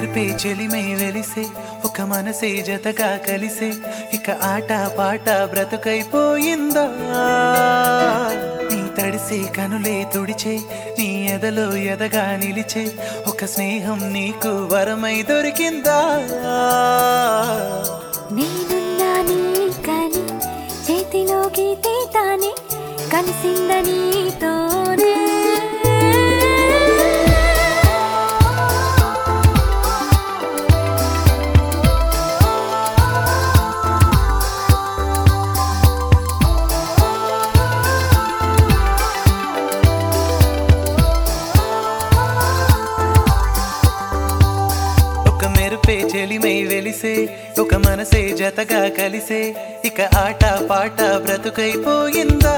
మెరిపే చెలిమై వెలిసే ఒక మనసే జతగా కలిసే ఇక ఆట పాట బ్రతుకైపోయిందా నీ తడిసే కనులే తుడిచే నీ ఎదలో ఎదగా నిలిచే ఒక స్నేహం నీకు వరమై దొరికిందా నేనున్నా నీ కని చేతిలో గీతే తానే కలిసిందనీతోనే ఒక మెరుపే చెలిమై వెలిసే ఒక మనసే జతగా కలిసే ఇక ఆట పాట బ్రతుకైపోయిందా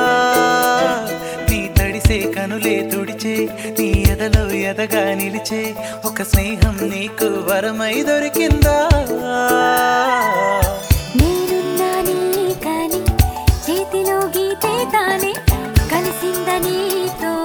నీ తడిసే కనులే తుడిచే నీ ఎదలో ఎదగా నిలిచే ఒక స్నేహం నీకు వరమై దొరికిందా నేనున్నా నీ కని చేతిలో గీతే తానే కలిసిందనీతో